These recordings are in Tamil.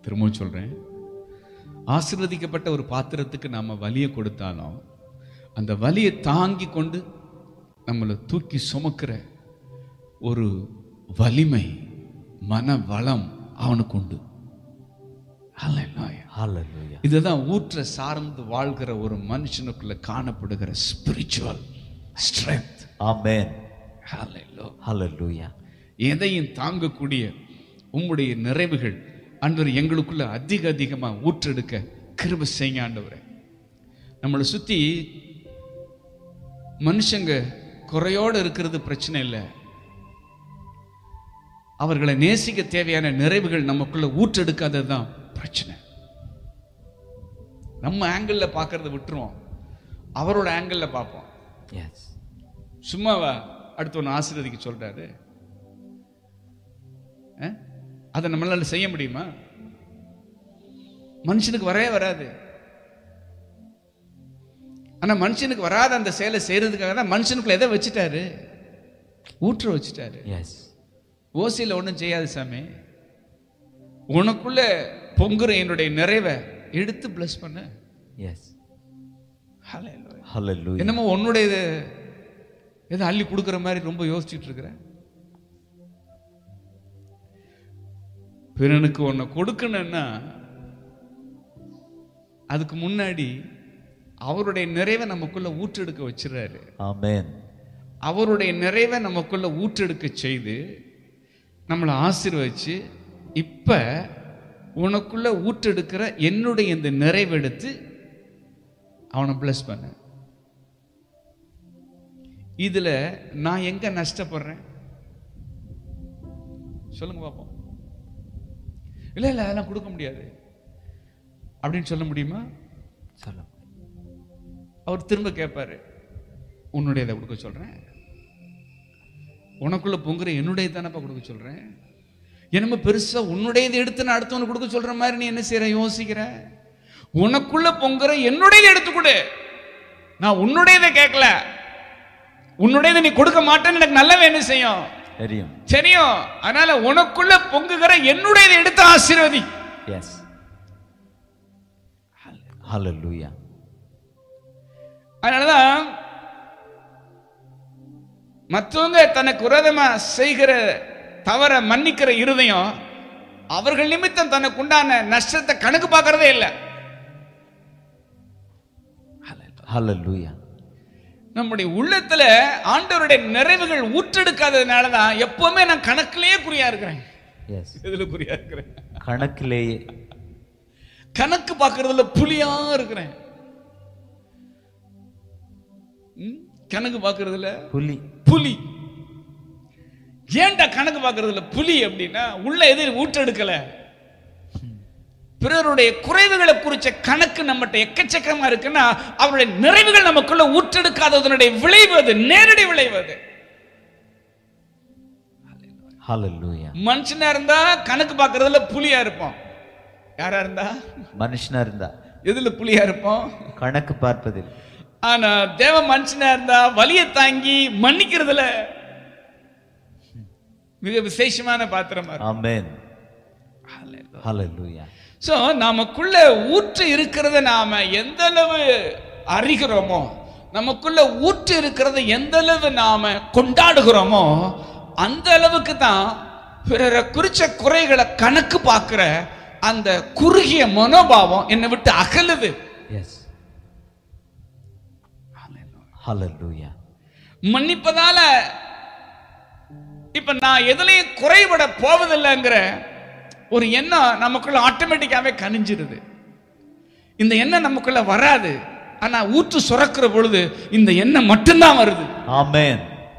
திரும்பவும் சொல்றேன் ஆசீர்வதிக்கப்பட்ட ஒரு பாத்திரத்துக்கு நாம வலியை கொடுத்தாலும் அந்த வலியை தாங்கி கொண்டு நம்மளை தூக்கி சுமக்கிற ஒரு வலிமை மன வளம் அவனுக்கு உண்டு Hallelujah. Hallelujah. இதுதான் ஊற்ற சார்ந்து வாழ்கிற ஒரு மனுஷனுக்குள்ள காணப்படுகிற ஸ்பிரிச்சுவல் ஸ்ட்ரென்த் Amen. ஹalleluya Hallelujah. எதையும் தாங்கக்கூடிய உம்முடைய நிறைவுகள் ஆண்டவர் எங்களுக்குள்ள அதிக அதிகமா ஊற்றெடுக்க கிருப செய்யுங்க ஆண்டவரே நம்மளை சுத்தி மனுஷங்க குறையோடு இருக்கிறது பிரச்சனை இல்லை அவர்களை நேசிக்க தேவையான நிறைவுகள் நமக்குள்ள ஊற்றெடுக்காதது தான் பிரச்சனை நம்ம ஆங்கிளில் பார்க்கறத விட்டுருவோம் அவரோட ஆங்கிளில் பார்ப்போம் Yes. சும்மாவா அடுத்து ஒன்று ஆசீர்வதிக்க சொல்றாரு அஹ்? அதை நம்மளால செய்ய முடியுமா மனுஷனுக்கு வரவே வராது ஆனா மனுஷனுக்கு வராத அந்த செயலை செய்யறதுக்காக தான் மனுஷனுக்குள்ள எதை வச்சுட்டாரு ஊற்ற வச்சுட்டாரு Yes. ஓசியில் ஒன்றும் செய்யாது சாமி உனக்குள்ள பொங்குற என்னுடைய நிறைவை எடுத்து பிளஸ் பண்ண Yes. Hallelujah. Hallelujah. என்னமோ உன்னுடைய இது எதை அள்ளி கொடுக்குற மாதிரி ரொம்ப யோசிச்சுட்டு இருக்கிற பிறனுக்கு ஒன்றை கொடுக்கணும்னா அதுக்கு முன்னாடி அவருடைய நிறைவை நமக்குள்ள ஊற்றெடுக்க வச்சிடறாரு Amen. அவருடைய நிறைவை நமக்குள்ள ஊற்றெடுக்க செய்து நம்மளை ஆசீர்வதிச்சு இப்ப உனக்குள்ள ஊற்றெடுக்கிற என்னுடைய இந்த நிறைவெடுத்து அவனை பிளஸ் பண்ண இதுல நான் எங்க நஷ்டப்படுறேன் சொல்லுங்க பார்ப்போம் இல்ல இல்ல அதெல்லாம் கொடுக்க முடியாது அப்படின்னு சொல்ல முடியுமா சொல்லும் அவர் திரும்ப கேட்பாரு உன்னுடையதை கொடுக்க சொல்றேன் உனக்குள்ள பொங்குற என்னுடைய தானப்பா கொடுக்க சொல்றேன் என்னமோ பெருசா உன்னுடையதை எடுத்து நான் அடுத்தவனுக்கு கொடுக்க சொல்ற மாதிரி நீ என்ன செய்யற யோசிக்கிற உனக்குள்ள பொங்குற என்னுடையதை எடுத்து கொடு நான் உன்னுடையதை கேட்கல உன்னுடையதை நீ கொடுக்க மாட்டேன்னு எனக்கு நல்லவே என்ன செய்யும் தெரியும் தெரியும் அதனால உனக்குள்ள பொங்குகிற என்னுடையதை எடுத்து ஆசீர்வதி Yes. Hallelujah. அதனாலதான் மற்றவங்க தனக்கு விரோதமா செய்கிற தவற மன்னிக்கிற இருதயம் அவர்கள் நிமித்தம் தனக்கு உண்டான நஷ்டத்தை கணக்கு பார்க்கறதே இல்லை Hallelujah. நம்முடைய உள்ளத்துல ஆண்டவருடைய நிறைவுகள் ஊற்றெடுக்காததுனால தான் எப்பவுமே நான் கணக்கிலேயே குறியா இருக்கிறேன் Yes. எதுல குறியா இருக்கிறேன் கணக்கிலேயே கணக்கு பார்க்கறதுல புலியா இருக்கிறேன் ம்? கணக்கு பார்க்கறதுல புலி புலி ஏன்டா கணக்கு பார்க்கறதுல புலி அப்படின்னா உள்ள எது ஊற்றெடுக்கல பிறருடைய குறைவுகளை குறிச்ச கணக்கு நம்மகிட்ட எக்கச்சக்கமா இருக்குன்னா அவருடைய நிறைவுகள் நமக்குள்ள ஊற்றெடுக்காததனுடைய விளைவு அது நேரடி விளைவு அது Hallelujah. மனுஷனா இருந்தா கணக்கு பார்க்கறதுல புலியா இருப்போம் யாரா இருந்தா மனுஷனா இருந்தா எதுல புலியா இருப்போம் கணக்கு பார்ப்பதில் ஆனா தேவ மனுஷனா இருந்தா வலியை தாங்கி மன்னிக்கிறதுல மிக விசேஷமான பாத்திரமா இருக்கும் Amen. Hallelujah. சோ நமக்குள்ள ஊற்று இருக்கிறத நாம எந்த அளவு அறிகிறோமோ நமக்குள்ள ஊற்று இருக்கிறத எந்த அளவு நாம கொண்டாடுகிறோமோ அந்த அளவுக்கு தான் பிறரை குறிச்ச குறைகளை கணக்கு பார்க்கிற அந்த குறுகிய மனோபாவம் என்னை விட்டு அகலுது Yes. Hallelujah. மன்னிப்பதால இப்ப நான் எதுலயும் குறைபட போவதில்லைங்கிற ஒரு எண்ணம் நமக்குள்ள ஆட்டோமேட்டிக்காவே கனிஞ்சிருது இந்த எண்ணம் நமக்குள்ள வராது ஆனா ஊற்று சுரக்கிற பொழுது இந்த எண்ணம் மட்டும்தான் வருது Amen.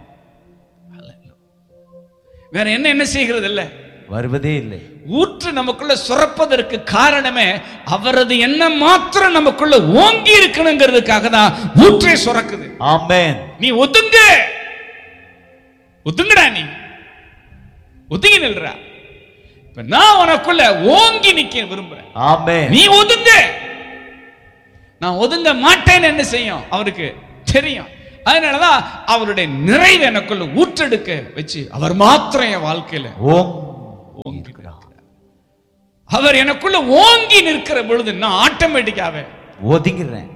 வேற என்ன என்ன செய்கிறது இல்ல வருவதே இல்லை ஊற்று நமக்குள்ள சுரப்பதற்கு காரணமே அவரது எண்ணம் மாத்திரம் நமக்குள்ள ஓங்கி இருக்கணுங்கிறதுக்காக தான் ஊற்றே சுரக்குது Amen. நீ ஒதுங்க ஒதுங்கடா நீ ஒதுங்கி நில்றா இப்ப நான் உனக்குள்ள ஓங்கி நிக்க விரும்புறேன் Amen. நீ ஒதுங்க நான் ஒதுங்க மாட்டேன்னு என்ன செய்யும் அவருக்கு தெரியும் அதனாலதான் அவருடைய நிறைவு எனக்குள்ள ஊற்றெடுக்க வச்சு அவர் மாத்திரம் என் வாழ்க்கையில ஓம் ஓங்கி இருக்கிறார். அவர் எனக்குள்ள ஓங்கி நிற்கிற பொழுது நான் ஆட்டோமேட்டிக்காவே ஒதுங்கிறேன்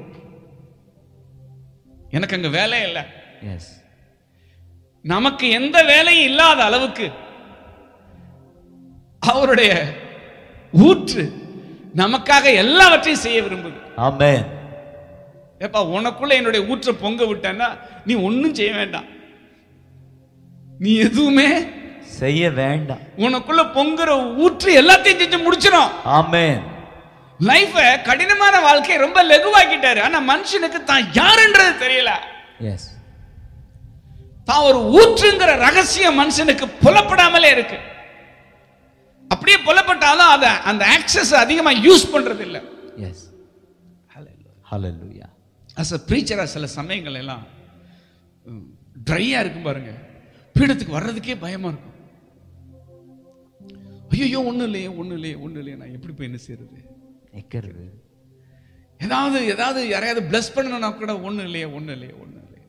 எனக்கு அங்க வேலை இல்லை எஸ் நமக்கு எந்த வேலையும் இல்லாத அளவுக்கு அவருடைய ஊற்று நமக்காக எல்லாவற்றையும் செய்ய விரும்புது ஆமென் ஏப்பா உனக்குள்ள என்னுடைய ஊற்றை பொங்க விட்டேன்னா நீ ஒண்ணும் செய்ய வேண்டாம் நீ எதுவுமே செய்ய வேண்டாம் உனக்குள்ள பொங்குற ஊற்று எல்லாத்தையும் செஞ்சு முடிச்சிடும் ஆமென் லைஃப கடினமான வாழ்க்கையை ரொம்ப லெகுவாக்கிட்டாரு ஆனா மனுஷனுக்கு தான் யாருன்றது தெரியல எஸ் தான் ஒரு ஊற்றுங்கிற ரகசியம் மனுஷனுக்கு புலப்படாமலே இருக்கு அப்படியே புலப்பட்டாலும் அதை அந்த ஆக்சஸ் அதிகமா யூஸ் பண்றது இல்ல எஸ் ஹalleluya அஸ் அ ப்ரீச்சரா சில சமயங்கள் எல்லாம் ட்ரையா இருக்கும் பாருங்க பீடத்துக்கு வர்றதுக்கே பயமா இருக்கும் ஐயோ ஒண்ணும் இல்லையே ஒண்ணும் இல்லையே ஒண்ணும் இல்லையே நான் எப்படி போய் என்ன செய்யறது நிக்கிறது ஏதாவது ஏதாவது யாரையாவது பிளஸ் பண்ணணும்னா கூட ஒண்ணும் இல்லையே ஒண்ணும் இல்லையே ஒண்ணும் இல்லையே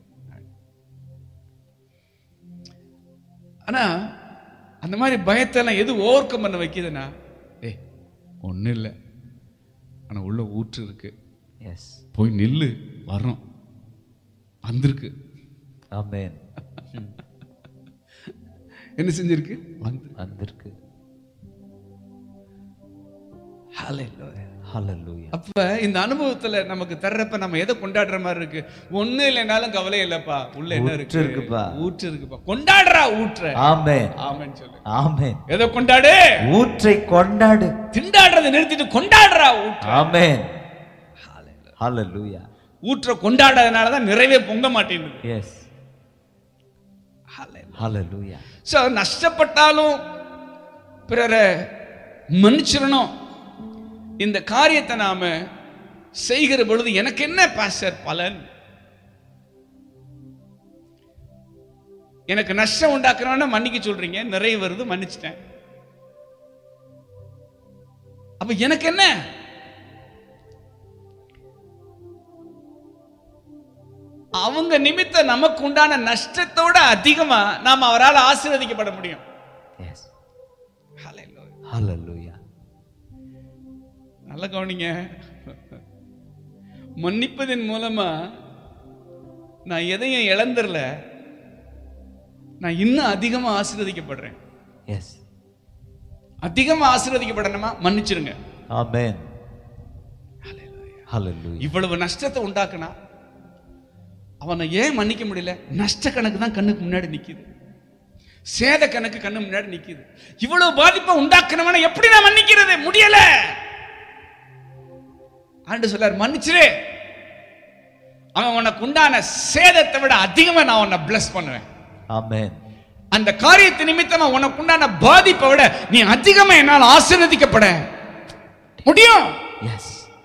ஆனா அந்த மாதிரி பயத்தெல்லாம் எது ஓவர் கம் பண்ண வைக்குதுன்னா ஏய் ஒண்ணும் இல்லை ஆனா உள்ள ஊற்று இருக்கு எஸ் போய் நில்லு வர்றோம் வந்திருக்கு ஆமென் என்ன செஞ்சிருக்கு வந்து வந்திருக்கு Hallelujah. ஹalleluya அப்ப இந்த அனுபவத்துல நமக்கு தர்றப்ப நம்ம எதை கொண்டாடுற மாதிரி இருக்கு ஒண்ணு இல்லைனாலும் கவலை இல்லப்பா உள்ள என்ன ஊற்று இருக்கு இருக்குப்பா. ஊற்று இருக்குப்பா கொண்டாடுறா ஊற்ற ஆமென் ஆமென்னு சொல்லு ஆமென் எதை கொண்டாடு ஊற்றை கொண்டாடு திண்டாடுறதை நிறுத்திட்டு கொண்டாடுறா ஊற்ற ஆமென் ஹalleluya ஊற்ற கொண்டாடாதனால தான் நிறைவே பொங்க மாட்டேங்குது எஸ் ஹalleluya ஸோ நஷ்டப்பட்டாலும் பிறரை மன்னிச்சிடணும் இந்த காரியத்தை நாம செய்கிற பொழுது எனக்கு என்ன பாஸ்டர் பலன் எனக்கு நஷ்டம் உண்டாக்குறவன மன்னிக்க சொல்றீங்க நிறைய வருது மன்னிச்சிட்டேன் அப்ப எனக்கு என்ன அவங்க நிமித்த நமக்கு உண்டான நஷ்டத்தோட அதிகமா நாம் அவரால் ஆசீர்வதிக்கப்பட முடியும் எஸ் ஹalleluya நல்ல கவனிங்க மன்னிப்பதன் மூலமா நான் எதையும் இழந்துடல நான் இன்னும் அதிகமா ஆசீர்வதிக்கப்படுறேன் எஸ் அதிகமா ஆசீர்வதிக்கப்படணுமா மன்னிச்சிருங்க ஆமென் ஹalleluya இவ்வளவு நஷ்டத்தை உண்டாக்குனா அவனை ஏன் மன்னிக்க முடியல நஷ்ட கணக்கு தான் கண்ணுக்கு முன்னாடி நிக்குது சேத கணக்கு கண்ணு முன்னாடி நிக்குது இவ்வளவு பாதிப்பை உண்டாக்குனவனை எப்படி நான் மன்னிக்கிறது முடியல ஆண்டு சொல்லார் மன்னிச்சிரு அவன் உனக்கு உண்டான சேதத்தை விட அதிகமா நான் உன்னை பிளஸ் பண்ணுவேன் ஆமென் அந்த காரியத்தை நிமித்தமா உனக்கு உண்டான பாதிப்பை விட நீ அதிகமா என்னால் ஆசீர்வதிக்கப்பட முடியும் எஸ்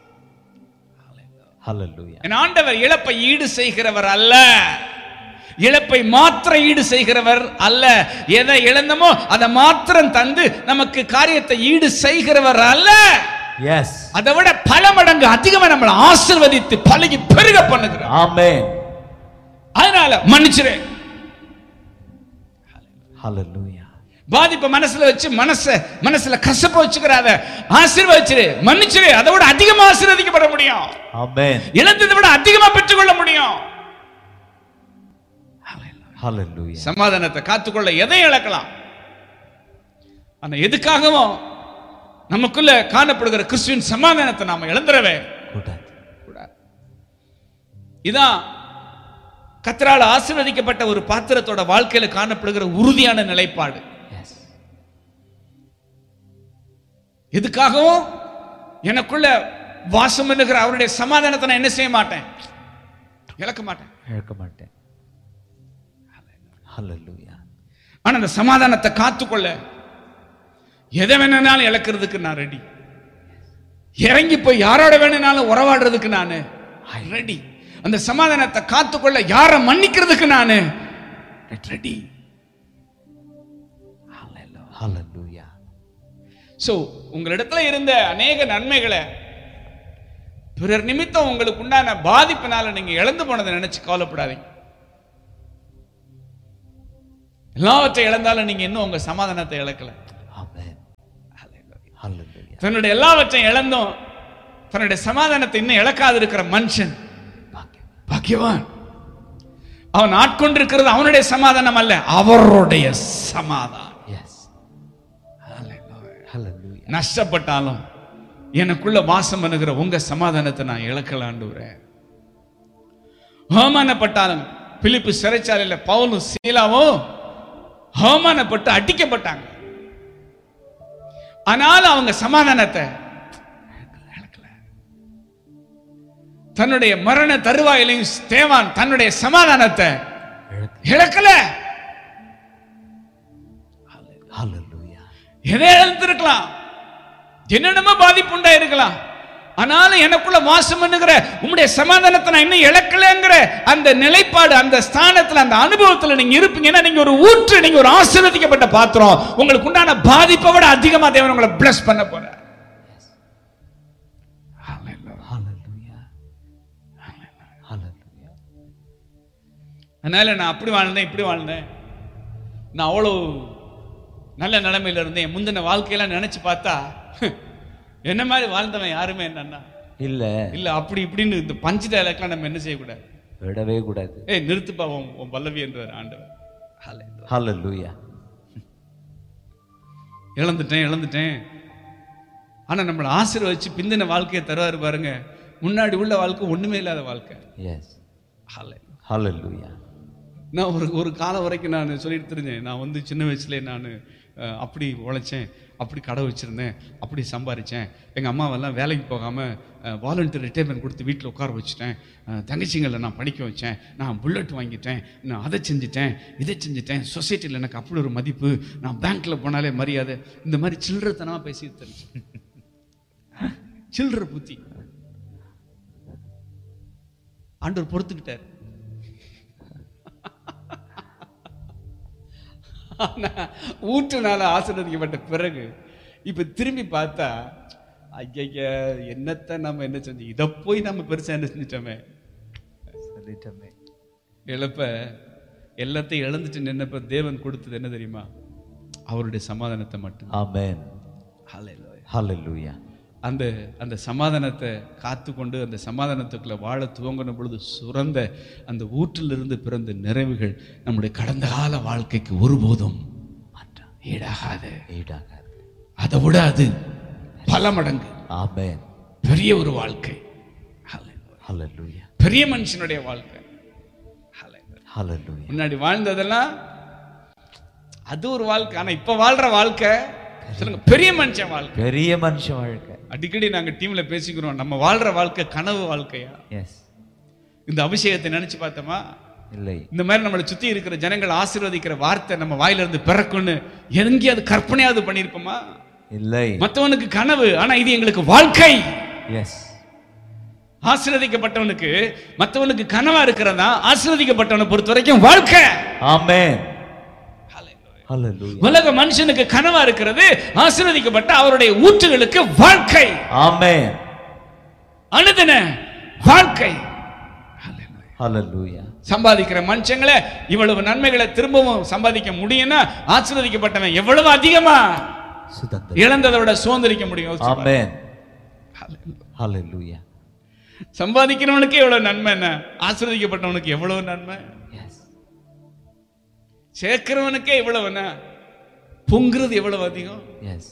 ஹalleluya என் ஆண்டவர் இழப்பை ஈடு செய்கிறவர் அல்ல இழப்பை மாத்திர ஈடு செய்கிறவர் அல்ல எதை இழந்தமோ அதை மாத்திரம் தந்து நமக்கு காரியத்தை ஈடு செய்கிறவர் அல்ல எஸ் அதை விட பல மடங்கு அதிகமா நம்மளை ஆசிர்வதித்து பழகி பெருக பண்ணுகிறார் ஆமென் அதனால மன்னிச்சிரு ஹalleluya பாதிப்பை மனசுல வச்சு மனச மனசுல கசப்ப வச்சுக்கிறாத ஆசீர்வதிச்சிரு மன்னிச்சிரு அதை விட அதிகமா ஆசீர்வதிக்கப்பட முடியும் ஆமென் இழந்ததை விட அதிகமா பெற்றுக்கொள்ள முடியும் ஹalleluya சமாதானத்தை காத்துக்கொள்ள எதை இழக்கலாம் ஆனா எதுக்காகவும் நமக்குள்ள காணப்படுகிற கிறிஸ்துவின் சமாதானத்தை நாம இழந்துடவே கூடாது கூடாது இதான் கத்தரால் ஆசீர்வதிக்கப்பட்ட ஒரு பாத்திரத்தோட வாழ்க்கையில காணப்படுகிற உறுதியான நிலைப்பாடு எஸ் எதுக்காகவும் எனக்குள்ள வாசம் பண்ணுகிற அவருடைய சமாதானத்தை நான் என்ன செய்ய மாட்டேன் இழக்க மாட்டேன் இழக்க மாட்டேன் ஹalleluya ஆனா அந்த சமாதானத்தை காத்துக்கொள்ள எதை வேணும்னாலும் இழக்கிறதுக்கு நான் ரெடி இறங்கி போய் யாரோட வேணும்னாலும் உறவாடுறதுக்கு நான் ரெடி அந்த சமாதானத்தை காத்துக்கொள்ள யாரை மன்னிக்கிறதுக்கு நான் ரெடி ஹalleluya சோ உங்களிடத்துல இருந்த அநேக நன்மைகளை பிறர் நிமித்தம் உங்களுக்கு உண்டான பாதிப்பினால நீங்க இழந்து போனதை நினைச்சு கவலைப்படாதீங்க எல்லாவற்றை இழந்தாலும் நீங்க இன்னும் உங்க சமாதானத்தை இழக்கல ஆமென் Hallelujah. தன்னுடைய எல்லாவற்றையும் இழந்தோம் தன்னுடைய சமாதானத்தை இன்னும் இழக்காது இருக்கிற மனுஷன் பாக்கியம். பாக்கியவான் அவன் ஆட்கொண்டிருக்கிறது அவனுடைய சமாதானம் அல்ல அவருடைய சமாதானம் Yes. Hallelujah. நஷ்டப்பட்டாலும் எனக்குள்ள வாசம் பண்ணுகிற உங்க சமாதானத்தை நான் இழக்கலாண்டுறேன் அவமானப்பட்டாலும் பிலிப்பு சிறைச்சாலையில பவுலும் சீலாவும் அவமானப்பட்டு அடிக்கப்பட்டாங்க ஆனாலும் அவங்க சமாதானத்தை இழக்கல. தன்னுடைய மரண தருவாயிலையும் தேவான் தன்னுடைய சமாதானத்தை இழக்க- இழக்கல Hallelujah. எதை இழந்திருக்கலாம் என்னென்னமோ பாதிப்பு உண்டாயிருக்கலாம் ஆனாலும் எனக்குள்ள வாசம் பண்ணுகிற உம்முடைய சமாதானத்தை நான் இன்னும் இழக்கலைங்கிற அந்த நிலைப்பாடு அந்த ஸ்தானத்துல அந்த அனுபவத்துல நீங்க இருப்பீங்கன்னா நீங்க ஒரு ஊற்று நீங்க ஒரு ஆசீர்வதிக்கப்பட்ட பாத்திரம் உங்களுக்கு உண்டான பாதிப்பை விட அதிகமா தேவன் உங்களை bless பண்ண போறார் Hallelujah. Hallelujah. அதனால நான் அப்படி வாழ்ந்தேன் இப்படி வாழ்ந்தேன் நான் அவ்வளோ நல்ல நிலைமையில இருந்தேன் முந்தின வாழ்க்கையெல்லாம் நினைச்சு பார்த்தா என்ன மாதிரி வாழ்ந்தவன் யாருமே என்னன்னா இல்ல இல்ல அப்படி இப்படின்னு இந்த பஞ்சு டயலாக்லாம் நம்ம என்ன செய்யக்கூடாது விடவே கூடாது ஏய் நிறுத்துப்பா உன் உன் பல்லவி என்றார் ஆண்டவர் Hallelujah. இழந்துட்டேன் இழந்துட்டேன் ஆனா நம்மளை ஆசீர்வதிச்சு பிந்தின வாழ்க்கையை தருவாரு பாருங்க முன்னாடி உள்ள வாழ்க்கை ஒண்ணுமே இல்லாத வாழ்க்கை Yes. Hallelujah. Hallelujah. நான் ஒரு ஒரு காலம் வரைக்கும் நான் சொல்லிட்டு தெரிஞ்சேன் நான் வந்து சின்ன வயசுல நான் அஹ், அப்படி உழைச்சேன் அப்படி கடை வச்சிருந்தேன் அப்படி சம்பாரிச்சேன் எங்கள் அம்மாவெல்லாம் வேலைக்கு போகாமல் வாலண்டியர் ரிட்டைர்மெண்ட் கொடுத்து வீட்டில் உட்கார வச்சுட்டேன் அஹ், தங்கச்சிங்களை நான் படிக்க வச்சேன் நான் புல்லட் வாங்கிட்டேன் நான் அதை செஞ்சுட்டேன் இதை செஞ்சுட்டேன் சொசைட்டியில் எனக்கு அப்படி ஒரு மதிப்பு நான் பேங்க்கில் போனாலே மரியாதை இந்த மாதிரி சில்லறத்தனமாக பேசிட்டு தெரிஞ்சேன் சில்லற புத்தி ஆண்டவர் பொறுத்துக்கிட்டார் ஆனா, ஊற்றுனால ஆசீர்வதிக்கப்பட்ட பிறகு இப்ப திரும்பி பார்த்தா ஐயா என்னத்த நம்ம என்ன செஞ்சோம் இதை போய் நம்ம பெருசா என்ன செஞ்சிட்டோமே சொல்லிட்டோமே இழப்ப எல்லாத்தையும் இழந்துட்டு நின்னப்ப தேவன் கொடுத்தது என்ன தெரியுமா அவருடைய சமாதானத்தை மட்டும் Amen. Hallelujah. அந்த அந்த சமாதானத்தை காத்துக்கொண்டு அந்த சமாதானத்துக்குள்ள வாழ துவங்கின பொழுது சுரந்த அந்த ஊற்றிலிருந்து பிறந்த நிறைவுகள் நம்முடைய கடந்த கால வாழ்க்கைக்கு ஒருபோதும் மாற்றம் ஈடாகாது ஈடாகாது அதை விட அது பல மடங்கு Amen. பெரிய ஒரு வாழ்க்கை Hallelujah. Hallelujah. பெரிய மனுஷனுடைய வாழ்க்கை Hallelujah. Hallelujah. முன்னாடி வாழ்ந்ததெல்லாம் அது ஒரு வாழ்க்கை ஆனா இப்ப வாழ்ற வாழ்க்கை சொல்லுங்க பெரிய மனுஷன் வாழ்க்கை பெரிய மனுஷ வாழ்க்கை அடிக்கடி நாங்க டீம்ல பேசிக்கிறோம் நம்ம வாழ்ற வாழ்க்கை கனவு வாழ்க்கையா எஸ் இந்த அபிஷேகத்தை நினைச்சு பார்த்தோமா இல்லை இந்த மாதிரி நம்மளை சுத்தி இருக்கிற ஜனங்கள் ஆசீர்வதிக்கிற வார்த்தை நம்ம வாயில இருந்து பிறக்கும்னு எங்கேயாவது கற்பனையாவது பண்ணியிருப்போமா இல்லை மத்தவனுக்கு கனவு ஆனா இது எங்களுக்கு வாழ்க்கை எஸ் ஆசீர்வதிக்கப்பட்டவனுக்கு மத்தவனுக்கு கனவா இருக்கிறதா ஆசீர்வதிக்கப்பட்டவனை பொறுத்த வரைக்கும் வாழ்க்கை ஆமென் ஹalleluya உலக மனுஷனுக்கு கனவா இருக்கிறது ஆசீர்வதிக்கப்பட்ட அவருடைய ஊற்றுகளுக்கு வாழ்க்கை ஆமென் அனுதின வாழ்க்கை ஹalleluya சம்பாதிக்கிற மனுஷங்களே இவ்வளவு நன்மைகளை திரும்பவும் சம்பாதிக்க முடியும்னா ஆசீர்வதிக்கப்பட்டவன் எவ்வளவு அதிகமா சுதந்திரம் இழந்ததை விட சுதந்திரிக்க முடியும் யோசிச்சு பாருங்க. ஆமென் ஹalleluya சம்பாதிக்கிறவனுக்கு எவ்வளவு நன்மை என்ன ஆசீர்வதிக்கப்பட்டவனுக்கு எவ்வளவு நன்மை எஸ் சேர்க்கிறவனுக்கே எவ்வளவு என்ன பொங்குறது எவ்வளவு அதிகம் எஸ்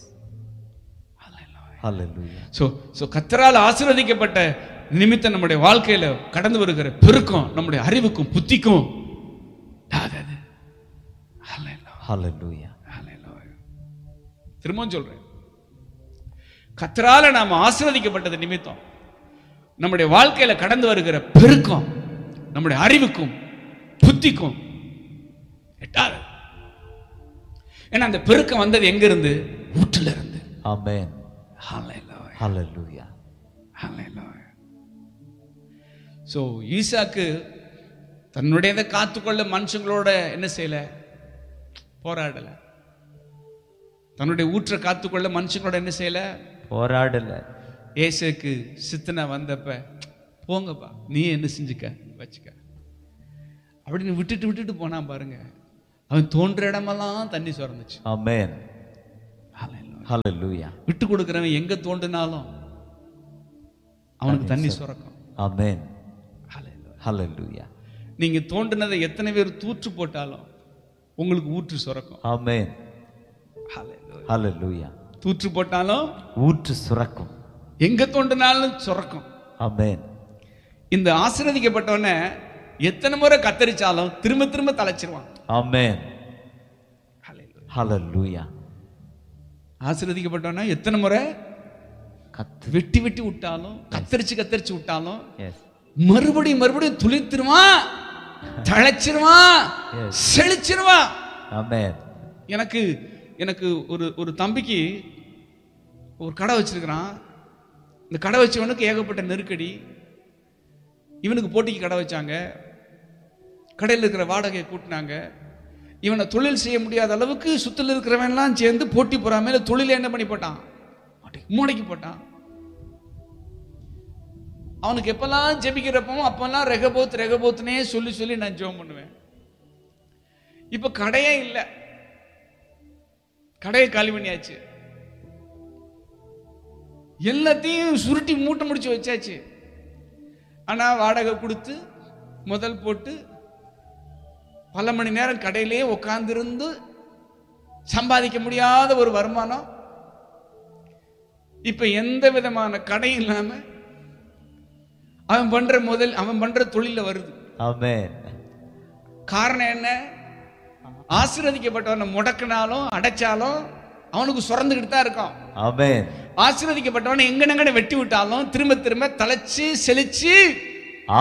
ஹalleluya ஸோ ஸோ கத்தரால் ஆசீர்வதிக்கப்பட்ட நிமித்தம் நம்முடைய வாழ்க்கையில கடந்து வருகிற பெருக்கம் நம்முடைய அறிவுக்கும் புத்திக்கும் டாதது. Hallelujah. ஹalleluya Hallelujah. திரும்பவும் சொல்றேன் கத்தரால நாம் ஆசீர்வதிக்கப்பட்டது நிமித்தம் நம்முடைய வாழ்க்கையில கடந்து வருகிற பெருக்கம் நம்முடைய அறிவுக்கும் புத்திக்கும் எட்டாது ஏன்னா அந்த பெருக்கம் வந்தது எங்க இருந்து ஊற்றுல இருந்து ஆமென் Hallelujah. ஹalleluya ஸோ ஈசாக்கு தன்னுடையதை காத்துக்கொள்ள மனுஷங்களோட என்ன செய்யல போராடல தன்னுடைய ஊற்றை காத்துக்கொள்ள மனுஷங்களோட என்ன செய்யல போராடல ஏசுக்கு சித்தனை வந்தப்ப போங்கப்பா நீ என்ன செஞ்சுக்க வச்சுக்க அப்படின்னு விட்டுட்டு விட்டுட்டு போனான் பாருங்க அவன் தோன்ற இடமெல்லாம் தண்ணி சுரந்துச்சு ஆமென் Hallelujah. Hallelujah. விட்டு கொடுக்கிறவன் எங்க தோண்டினாலும் அவனுக்கு தண்ணி சுரக்கும் Amen. Hallelujah. Hallelujah. நீங்க தோண்டினதை எத்தனை பேர் தூற்று போட்டாலும் உங்களுக்கு ஊற்று சுரக்கும் Amen. Hallelujah. Hallelujah. தூற்று போட்டாலும் ஊற்று சுரக்கும் எங்க தோண்டினாலும் சுரக்கும் Amen. இந்த ஆசீர்வதிக்கப்பட்டவனை எத்தனை முறை கத்தரிச்சாலும் திரும்ப திரும்ப தலைச்சிருவான் Amen. Hallelujah. Hallelujah. ஆசீர்வதிக்கப்பட்டவனை எத்தனை முறை கத்து வெட்டி வெட்டி விட்டாலும் கத்தரிச்சு கத்தரிச்சு விட்டாலும் எஸ் மறுபடியும் மறுபடியும் துளித்திருவான் தழைச்சிருவான் Yes. செழிச்சிருவான் ஆமென் எனக்கு எனக்கு ஒரு ஒரு தம்பிக்கு ஒரு கடை வச்சிருக்கிறான் இந்த கடை வச்சவனுக்கு ஏகப்பட்ட நெருக்கடி இவனுக்கு போட்டிக்கு கடை வச்சாங்க கடையில் இருக்கிற வாடகையை கூட்டினாங்க இவனை தொழில் செய்ய முடியாத அளவுக்கு சுத்தில் இருக்கிறவன்லாம் சேர்ந்து போட்டி போறாம தொழிலை என்ன பண்ணி போட்டான் மூளைக்கு போட்டான் அவனுக்கு எப்பெல்லாம் ஜெபிக்கிறப்போ அப்பெல்லாம் ரெகபோத் ரெகபோத்னே சொல்லி சொல்லி நான் ஜெபம் பண்ணுவேன் இப்ப கடையே இல்லை கடையை காலி பண்ணியாச்சு எல்லாத்தையும் சுருட்டி மூட்டை முடிச்சு வச்சாச்சு ஆனா வாடகை கொடுத்து முதல் போட்டு பல மணி நேரம் கடையிலேயே உட்கார்ந்திருந்து சம்பாதிக்க முடியாத ஒரு வருமானம் இப்ப எந்த விதமான கடை இல்லாம அவன் பண்ற முதல் அவன் பண்ற தொழில வருது ஆமென் காரணம் என்ன ஆசீர்வதிக்கப்பட்டவனை முடக்கினாலும் அடைச்சாலும் அவனுக்கு சுரந்துக்கிட்டு தான் இருக்கும் ஆமென் ஆசீர்வதிக்கப்பட்டவனை எங்கனங்கன வெட்டி விட்டாலும் திரும்ப திரும்ப தலைச்சு செழிச்சு